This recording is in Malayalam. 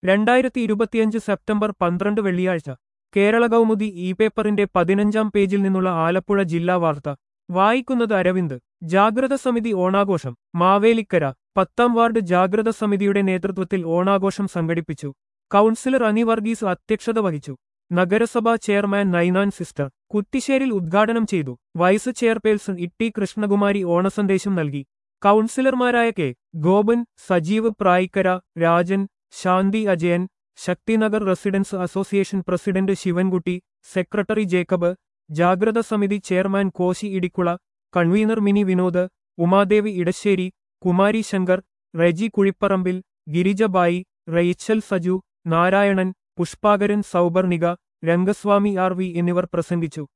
രണ്ടായിരത്തി ഇരുപത്തിയഞ്ച് സെപ്റ്റംബർ പന്ത്രണ്ട് വെള്ളിയാഴ്ച കേരള കൗമുദി ഇ പേപ്പറിന്റെ പതിനഞ്ചാം പേജിൽ നിന്നുള്ള ആലപ്പുഴ ജില്ലാ വാർത്ത വായിക്കുന്നത് അരവിന്ദ് ജാഗ്രത സമിതി ഓണാഘോഷം മാവേലിക്കര പത്താം വാർഡ് ജാഗ്രത സമിതിയുടെ നേതൃത്വത്തിൽ ഓണാഘോഷം സംഘടിപ്പിച്ചു കൗൺസിലർ അനി വർഗീസ് അധ്യക്ഷത വഹിച്ചു നഗരസഭാ ചെയർമാൻ നൈനാൻ സിസ്റ്റർ കുറ്റിശ്ശേരിൽ ഉദ്ഘാടനം ചെയ്തു വൈസ് ചെയർപേഴ്സൺ ഇട്ടി കൃഷ്ണകുമാരി ഓണസന്ദേശം നൽകി കൗൺസിലർമാരായ K Gopan Sajeev Prayikkara Rajan Santhi Ajayan Sakthinagar residence association president Sivankutty secretary Jacob ജാഗ്രത സമിതി chairman Koshy Idikkula convener Mini Vinod Umadevi Edasseri Kumari Shankar Reji Kuzhipparambil Girijabai Rachel Saju Narayanan Pushpakaran Sauparnika Rangaswamy R V എന്നിവർ പ്രസംഗിച്ചു